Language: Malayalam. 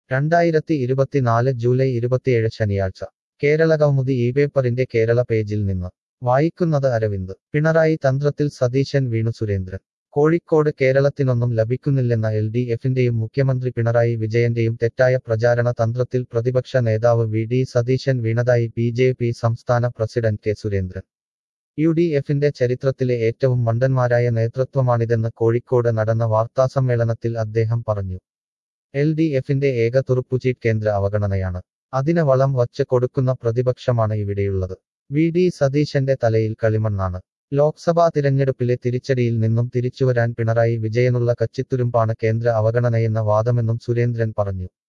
രണ്ടായിരത്തി ഇരുപത്തിനാല് ജൂലൈ ഇരുപത്തിയേഴ് ശനിയാഴ്ച കേരള കൗമുദി ഈ പേപ്പറിന്റെ കേരള പേജിൽ നിന്ന് വായിക്കുന്നത് അരവിന്ദ് പിണറായി തന്ത്രത്തിൽ സതീശൻ വീണു സുരേന്ദ്രൻ കോഴിക്കോട് കേരളത്തിനൊന്നും ലഭിക്കുന്നില്ലെന്ന എൽ ഡി എഫിന്റെയും മുഖ്യമന്ത്രി പിണറായി വിജയന്റെയും തെറ്റായ പ്രചാരണ തന്ത്രത്തിൽ പ്രതിപക്ഷ നേതാവ് വി ഡി സതീശൻ വീണതായി ബി ജെ പി സംസ്ഥാന president K Surendran U D എഫിന്റെ ചരിത്രത്തിലെ ഏറ്റവും മണ്ടന്മാരായ നേതൃത്വമാണിതെന്ന് കോഴിക്കോട് നടന്ന വാർത്താസമ്മേളനത്തിൽ അദ്ദേഹം പറഞ്ഞു എൽ ഡി എഫിന്റെ ഏക തുറുപ്പുചീട്ട് കേന്ദ്ര അവഗണനയാണ് അതിന് വളം വച്ച് കൊടുക്കുന്ന പ്രതിപക്ഷമാണ് ഇവിടെയുള്ളത് വി ഡി സതീശന്റെ തലയിൽ കളിമണ്ണാണ് ലോക്സഭാ തിരഞ്ഞെടുപ്പിലെ തിരിച്ചടിയിൽ നിന്നും തിരിച്ചുവരാൻ പിണറായി വിജയനുള്ള കച്ചിത്തുരുമ്പാണ് കേന്ദ്ര അവഗണനയെന്ന വാദമെന്നും സുരേന്ദ്രൻ പറഞ്ഞു